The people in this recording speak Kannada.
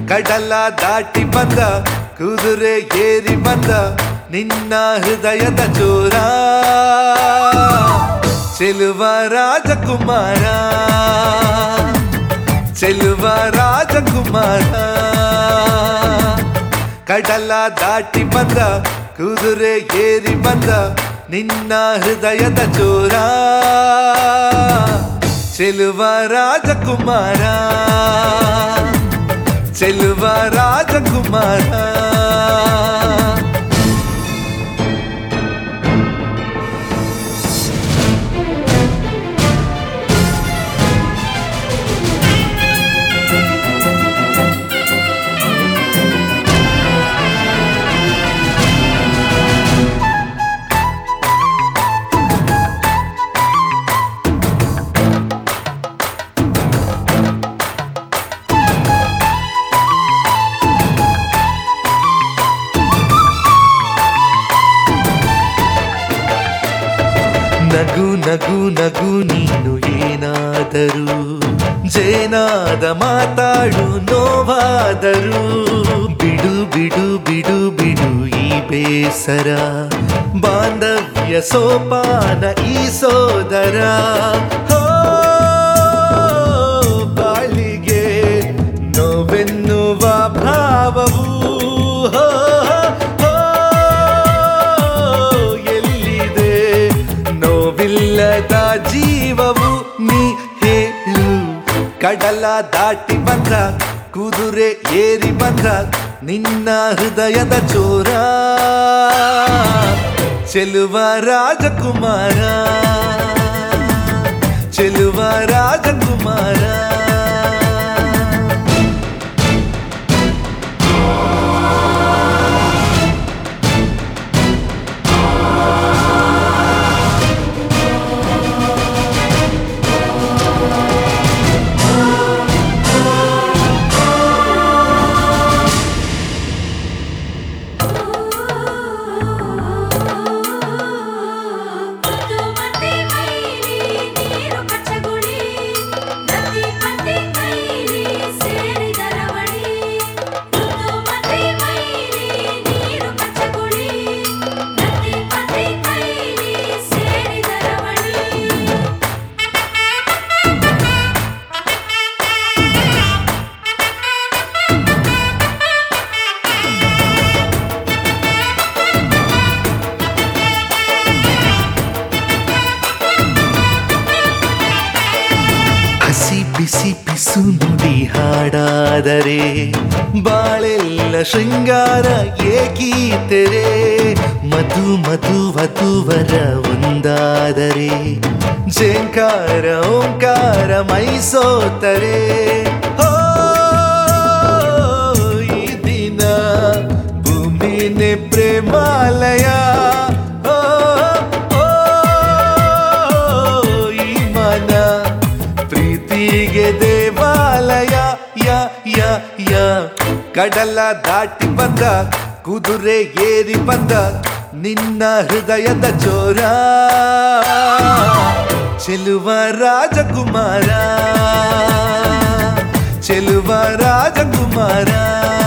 ಕಡಲ ದಾಟಿ ಬಂದ ಕುದುರೆ ಏರಿ ಬಂದ ನಿನ್ನ ಹೃದಯದ ಚೋರ ಚೆಲುವ ರಾಜಕುಮಾರ ಚೆಲುವ ರಾಜಕುಮಾರ ಕಡಲ ದಾಟಿ ಬಂದ ಕುದುರೆ ಏರಿ ಬಂದ ನಿನ್ನ ಹೃದಯದ ಚೋರ ಚೆಲುವ ರಾಜಕುಮಾರ ಚೆಲುವ ರಾಜಕುಮಾರ ನಗು ನಗು ನಗು ನೀನು ಏನಾದರೂ ಜೇನಾದ ಮಾತಾಡು ನೋವಾದರು ಬಿಡು ಬಿಡು ಬಿಡು ಬಿಡು ಈ ಬೇಸರ ಬಾಂಧವ್ಯ ಸೋಪಾನ ಈ ಸೋದರ ಹೋ, ಬಾಳಿಗೆ ನೋವೆನ್ನುವ ಭಾವವು ಹೋ, ಹೋ, ಎಲ್ಲಿದೆ ನೋವಿಲ್ಲದ ಜೀವವು ನೀ ಹೇಳು ಕಡಲ ದಾಟಿ ಬಂದ ಕುದುರೆ ಏರಿ ಬಂದ ನಿನ್ನ ಹೃದಯದ ಚೋರ ಚೆಲುವ ರಾಜಕುಮಾರ ಚೆಲುವ ರಾಜಕುಮಾರ ಮುತ್ತು ಮತ್ತೆ ಮೈಲಿ ನೀರು ಕಚ್ಚಗುಳಿ ನದಿ ಮತ್ತೆ ಕೈಲಿ ಸೇರಿದ ರವಳಿ ಮುತ್ತು ಮತ್ತೆ ಮೈಲಿ ನೀರು ಕಚ್ಚಗುಳಿ ನದಿ ಮತ್ತೆ ಕೈಲಿ ಸೇರಿದ ರವಳಿ ಹಸಿ ಬಿಸಿ ಪಿಸು ನುಡಿ ಹಾಡಾದರೆ ಬಾಳೆಲ್ಲ ಶೃಂಗಾರ ಏಕೀತೆರೆ ಮಧು ಮಧು ವಧುವರ ಒಂದಾದರೆ ಜೇಂಕಾರ ಓಂಕಾರ ಮೈಸೋತರೆ ಹೋ, ಈ ದಿನ ಭೂಮಿನೇ ಪ್ರೇಮಾಲಯ ಹೋ, ಹೋ, ಈ ಮನ ಪ್ರೀತಿಗೆ ದೇವಾಲಯ ಯ ಯ ಯ ಕಡಲ ದಾಟಿ ಬಂದ ಕುದುರೆ ಏರಿ ಬಂದ ನಿನ್ನ ಹೃದಯದ ಚೋರ ಚೆಲುವ ರಾಜಕುಮಾರ ಚೆಲುವ ರಾಜಕುಮಾರ